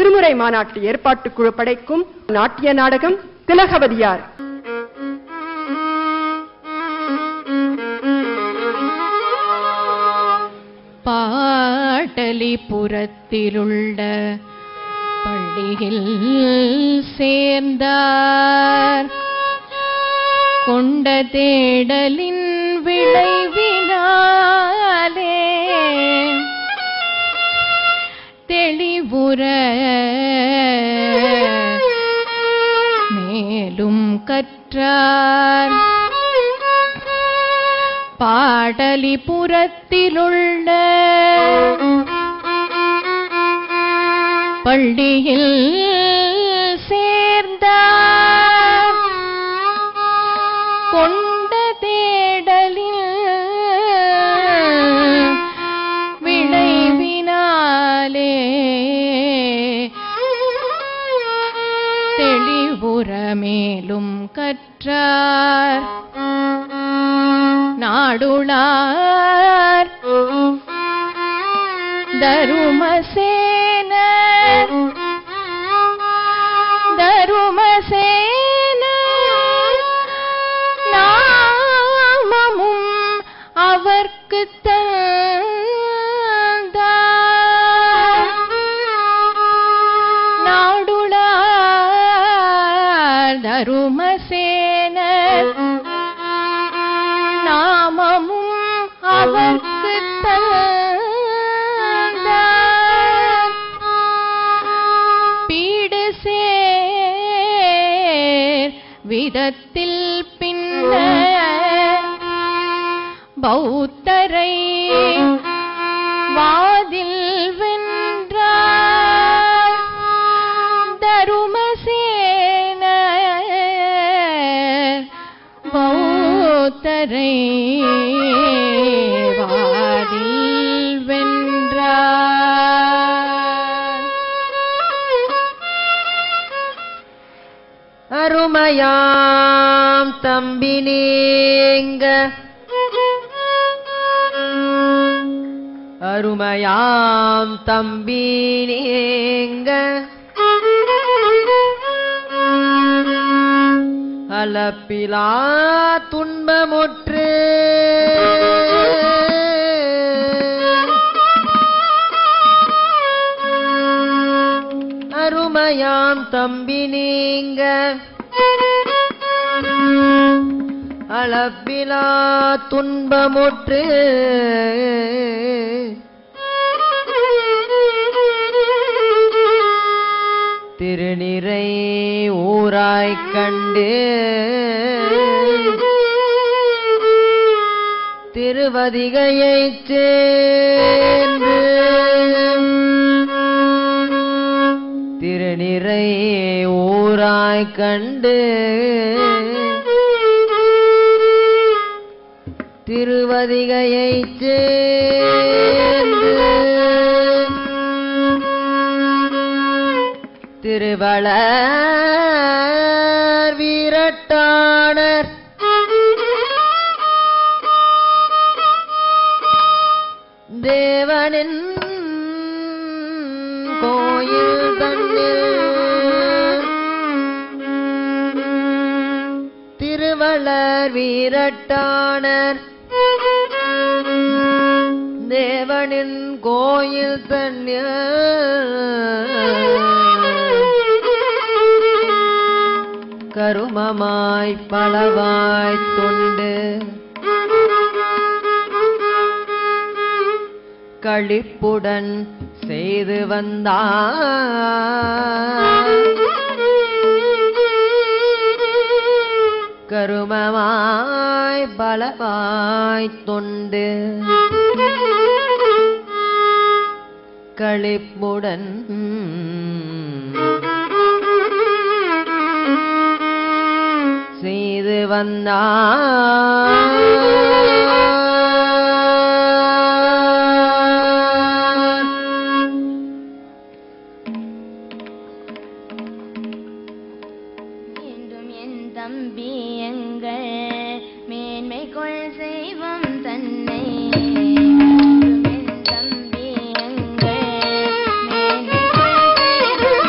திருமுறை மாநாட்டு ஏற்பாட்டுக் குழு படைக்கும் நாட்டிய நாடகம் திலகவதியார் பாட்டலிபுரத்திலுள்ள பள்ளியில் சேர்ந்தார் கொண்ட தேடலின் விளைவினாலே தெளிவுற மேலும் கற்றார் பாடலிபுரத்திலுள்ள பள்ளியில் சேர்ந்தார் கொண்ட தேடலில் விளைவினாலே தெளிவுற மேலும் கற்றார் நாடுளார் தருமசேன தருமசேன நாமமும் அவர்க்கு தந்தார் நாடுளார் தருமசேனர் நாமமும் அவர்க்கு தந்தார் பீடு சேர் விதத்தில் பின்ன பௌத்தரை வாதில் வென்றார் தருமசேன பௌத்தரை வாதில் வென்றார் அருமையாம் தம்பி நீங்க அருமையாம் தம்பி நீங்க அலப்பிலா துன்பமுற்று அருமையாம் தம்பி நீங்க அளப்பிலா துன்பமுற்று திருநிறை ஊராய்க் கண்டு திருவதிகையைச் சேர்ந்து திருநிறை ஊராய்க் கண்டு திருவதிகையைச் சேர்ந்து திருவளர் வீரட்டாணர் தேவனின் கோயில் தன்னில் திருவளர் வீரட்டாணர் தேவனின் கோயில் தன்னில் கருமமாய் பலவாய் தொண்டு களிப்புடன் செய்து வந்தார் கருமமாய் பலவாய் தொண்டு களிப்புடன் செய்து வந்தார் மீண்டும் என் தம்பி எங்கள் மேன்மை கொள் செய்வம் தன்னை மீண்டும் என் தம்பி எங்கள் மேன்மை கொள் செய்வம்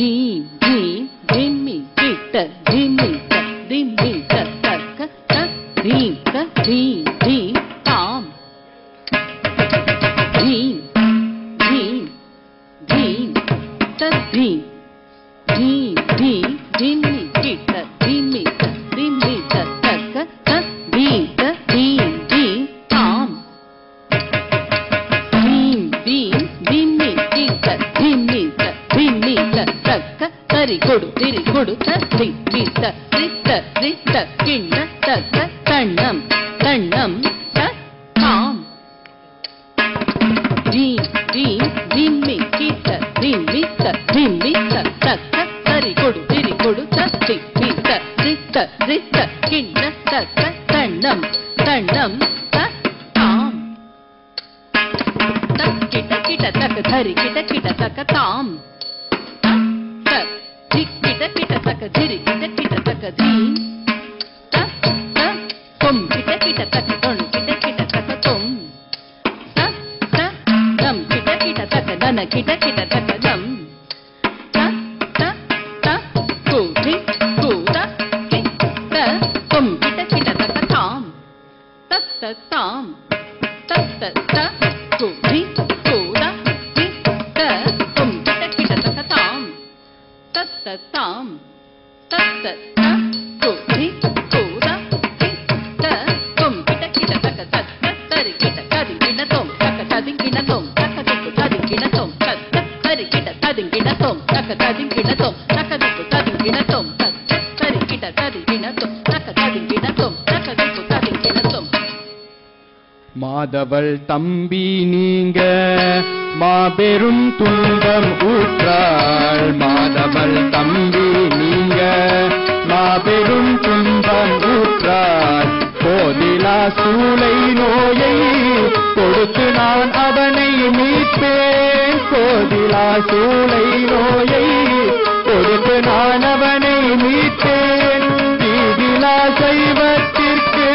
தீம் தீம் திம்மி கிட்ட திம்மி த திம்மி த தக்க த தீம் த தீம் தீம் தாம் தீம் தீம் தீம் த தீம் தீம் தீம் திம்மி கிட்ட திம்மி த திம்மி த தக்க த தீம் த தீம் தீம் தாம் தீம் தீம் திம்மி கிட்ட திம்மி த திம்மி த தக்க தரி கொடு திரி கொடு த திம்மி த ரித்த ரித்த கிண்ண தக்க தண்ணம் தண்ணம் த தாம் தீம் தீம் திம்மி கிட்ட திம்மி த திம்மி த தக்க தரி கொடு திரி கொடு த திம்மி த ரித்த ரித்த கிண்ண தக்க தண்ணம் தண்ணம் த தாம் தக் கிட்ட கிட்ட தக்க தரி கிட்ட கிட்ட தக்க தாம் தக் தக் திக் கிட்ட கிட்ட தக்க திரி கிட்ட கிட்ட தக்க தீம் தக் தக் தொம் கிட்ட கிட்ட தக்க தொண் கிட்ட கிட்ட தக்க தொம் தக் தக் தம் கிட்ட கிட்ட தக்க தன கிட்ட கிட்ட தக்க தம் தக் தக் தக் கு தி கு த கி த தொம் கிட்ட கிட்ட தக்க தாம் தக் தக் தாம் தக் தக் தக் கு தி கு த கி த தொம் கிட்ட கிட்ட தக்க தாம் தக் தக் தாம் தக் தக் தக் கு தி கு த கி த தொம் கிட்ட கிட்ட தக்க தக் தக் தரி கிட்ட கதி கிட்ட தொம் தக்க ததி கிட்ட தொம் தக்க திக்கு ததி கிட்ட தொம் தக் தக் தரி கிட்ட ததி கிட்ட தொம் தக்க ததி கிட்ட தொம் தக்க திக்கு ததி கிட்ட தொம் தக் தக் தரி கிட்ட ததி கிட்ட தொம் தக்க ததி கிட்ட தொம் தக்க திக்கு ததி கிட்ட தொம் மாதவள் தம்பி நீங்க மாபெரும் துன்பம் ஊற்றாள் மாதவள் தம்பி நீங்க மாபெரும் துன்பம் ஊற்றாள் போதிலா சூளை நோயை கொடுத்து நான் அவனை மீட்பேன் போதிலா சூளை நோயை கொடுத்து நான் அவனை மீட்பேன் தீதிலா சைவத்திற்கு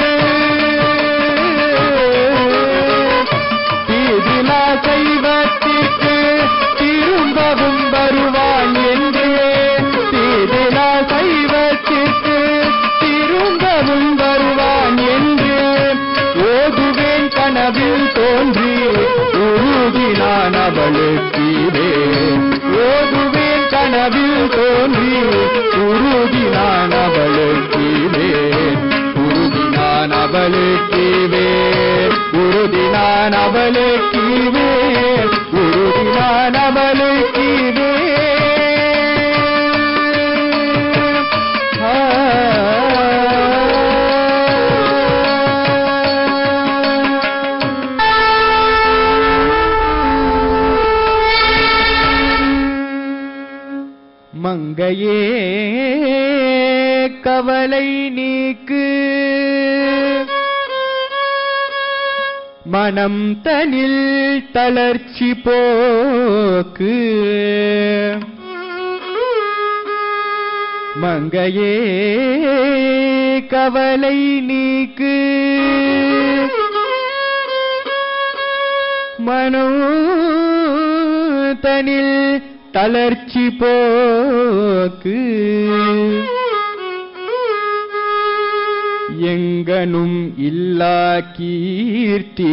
தீதிலா சைவத்திற்கு திரும்பவும் வருவான் என்று தீதிலா சைவத்திற்கு திரும்பவும் வருவான் என்று ஓதுவேன் கனவில் தோன்றி உருகினான் அவளுக்கீரே ஓதுவேன் கனவில் தோன்றி உருகினான் அவளுக்கீரே உருகினான் அவளுக்கீவே உருதினான் அவளுக்கீவே உருதினான் அவளுக்கீவே மங்கையே கவலை நீக்கு மனம் தனில் தளர்ச்சி போக்கு மங்கையே கவலை நீக்கு மனம் தனில் தளர்ச்சி போக்கு எங்கனும் இல்லா கீர்த்தி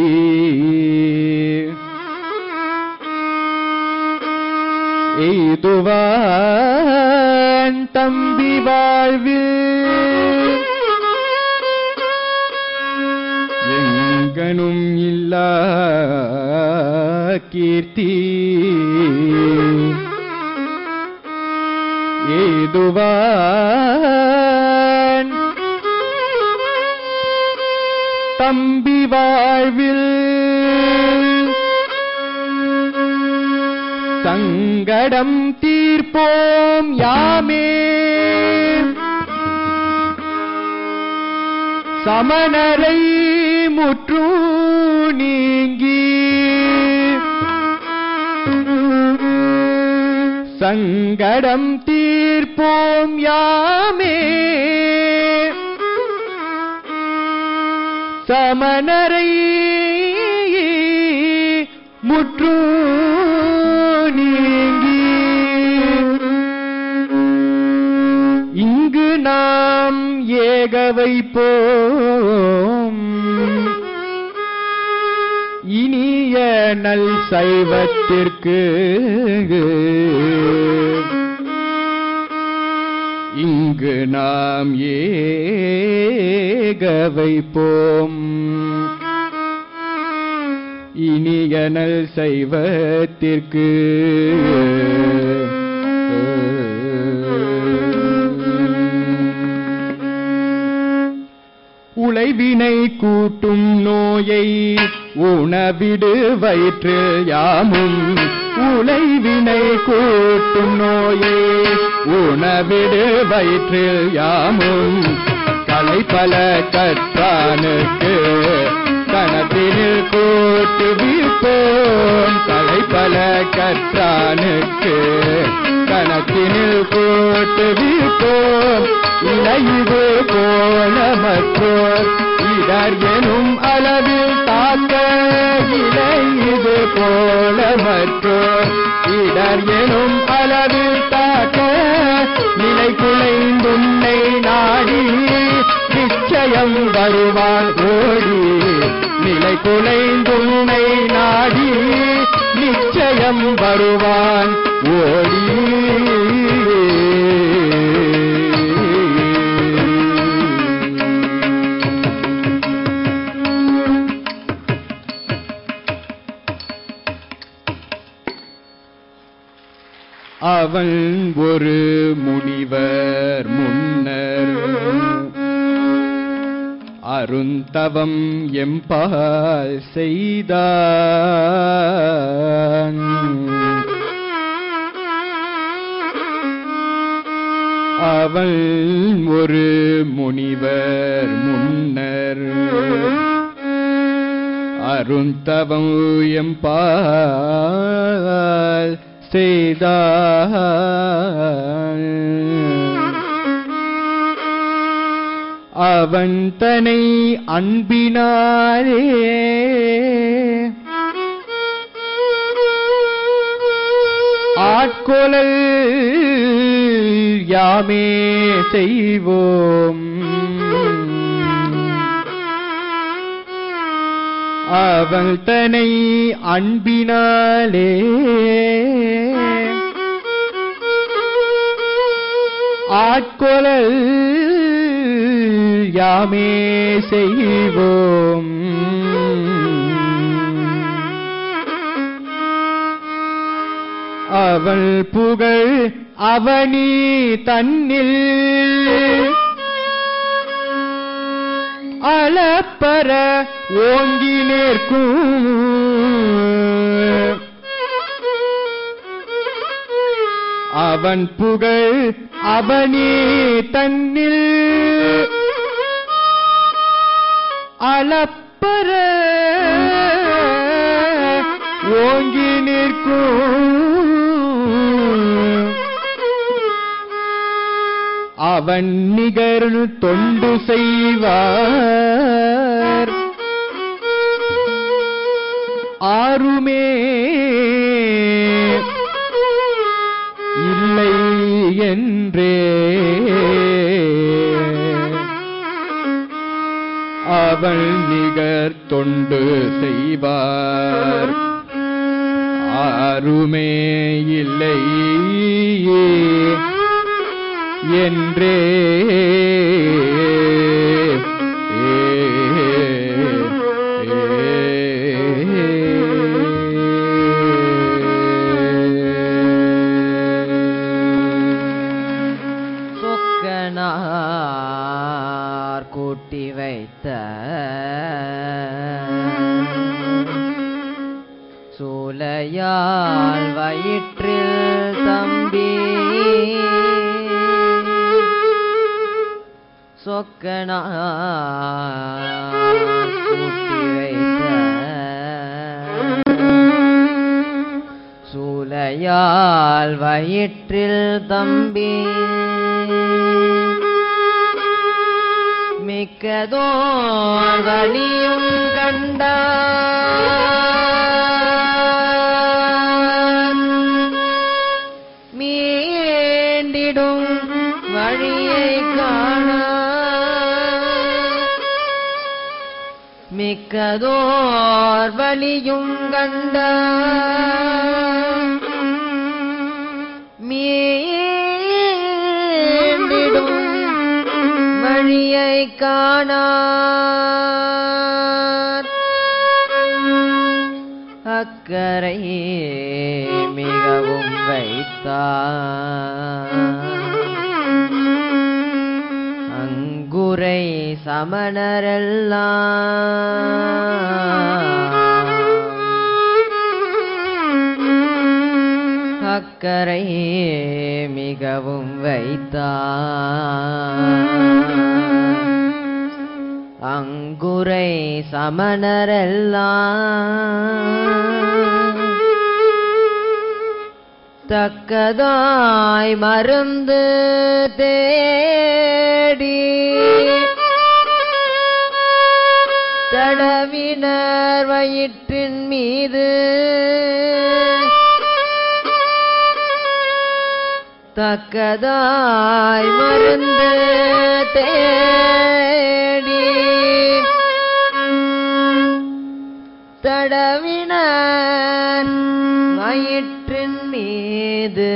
எய்துவான் தம்பி வாழ்வில் எங்கனும் இல்லா கீர்த்தி ஏதுவான் தம்பி வாழ்வில் சங்கடம் தீர்ப்போம் யாமே சமணரை முற்று நீங்கி சங்கடம் தீர்ப்போம் யாமே சமணரை முற்று நீங்கி ஏகவை போம் இனிய நல் சைவத்திற்கு இங்கு நாம் ஏகவை போம் இனியனல் சைவத்திற்கு உழைவினை கூட்டும் நோயை உணவிடு வயிற்றில் யாமும் உழைவினை கூட்டும் நோயை உணவிடு வயிற்றில் யாமும் கலைப்பல கற்றானுக்கு கணத்தினில் கூட்டு விற்போம் கலைப்பல கற்றானுக்கு கணத்தினில் கூட்டு விற்போம் இணையுது போல மற்றோர் இடர் எனும் அளவில் தாக்க இணையுது போல மற்றோர் இடர் எனும் அளவில் தாக்க நிலை குலைந்துன்னை நாடி நிச்சயம் வருவான் ஓடி நிலை குலைந்துன்னை நாடி நிச்சயம் வருவான் ஓடி அவன் ஒரு முனிவர் முன்னர் அருந்தவம் எம்பால் செய்தான் அவள் ஒரு முனிவர் முன்னர் அருந்தவம் எம்பால் செய்தான் அவன் தனை அன்பினாரே ஆட்கொலல் யாமே செய்வோம் அவள் தனை அன்பினாலே ஆட்கொலல் யாமே செய்வோம் அவள் புகழ் அவனி தன்னில் அளப்பர ஓங்கி நிற்கும் அவன் புகழ் அவனே தன்னில் அளப்பர ஓங்கி நிற்கும் அவன் நிகர் தொண்டு செய்வார் ஆறுமே இல்லை என்றே அவள் நிகர் தொண்டு செய்வார் ஆறுமே இல்லை என்றே சொக்கனார் கூட்டி வைத்த சூலையால் வயிற்றில் தம்பி சொக்கனார் கூட்டி வைத்த சூலையால் வயிற்றில் தம்பி மிக்கதோர் வழியும் கண்டான் மீண்டிடும் வழியை காண மிக்கதோர் வழியும் கண்ட மீண்டிடும் வழியை காணார் அக்கரை மிகவும் வைத்தார் அங்குரை சமணரெல்லாம் அக்கரை மிகவும் வைத்தார் அங்குரை சமணரெல்லாம் தக்கதாய் மருந்து தேடி தடவினர் வயிற்றின் மீது தக்கதாய் மருந்து தேடி தடவினர் வயிற்றின் மீது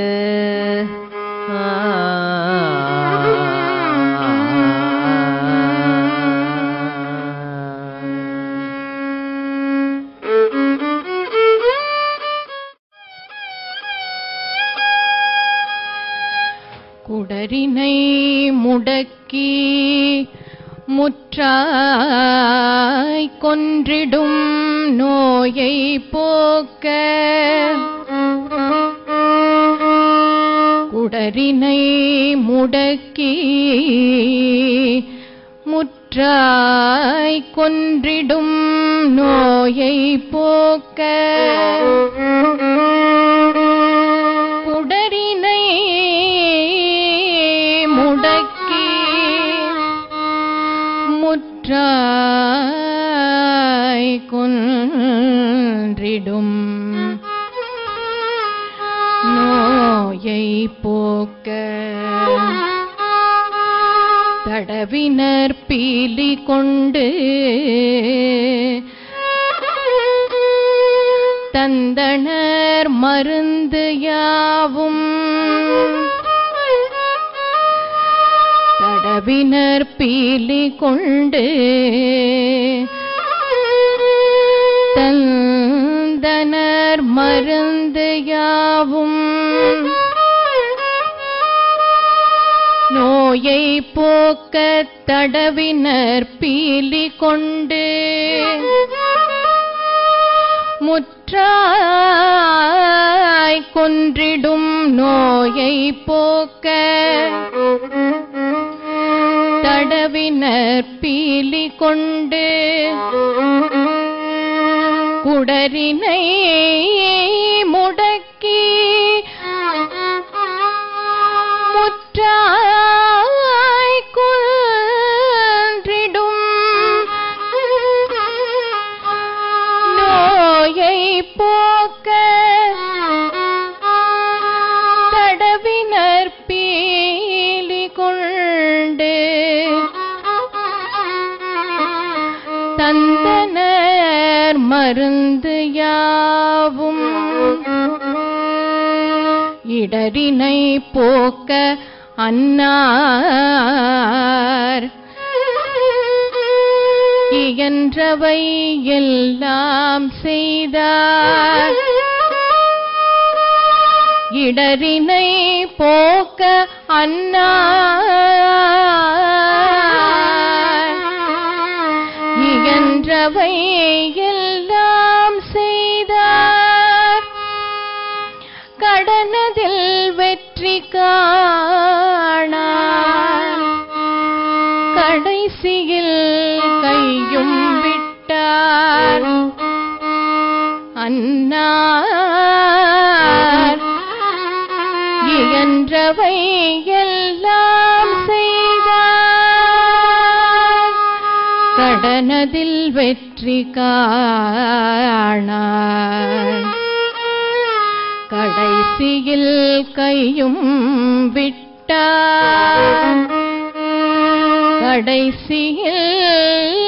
குடரினை முடக்கி முற்றாய் கொன்றிடும் நோயை போக்க குடரினை முடக்கி முற்றாய் கொன்றிடும் நோயை போக்க குடரினை முடக்கி முற்றாய் கொன்றிடும் நோயை போக்க தடவினர் பீலி கொண்டு தந்தனர் மருந்து யாவும் தடவினர் பீலி கொண்டு தந்தனர் மருந்து யாவும் நோயை போக்க தடவினர் பீலி கொண்டு முற்றாய் கொன்றிடும் நோயை போக்க தடவினர் பீலி கொண்டு குடரினை முடக்கி முற்றாய் கொன்றிடும் நோயை போக்க தடவினர் பீலி கொண்டு தந்தனர் மருந்து யாவும் இடரினை போக்க அன்னார் இயன்றவை எல்லாம் செய்தார் இடரினை போக்க அன்னார் இயன்றவை எல்லாம் செய்தார் கடனதில் வெற்றி காணார் கடைசியில் கையும் விட்டார் அன்னார் இயன்றவை எல்லாம் செய்தார் கடனதில் வெற்றி காணார் கடைசியில் கையும் விட்டார் கடைசியில்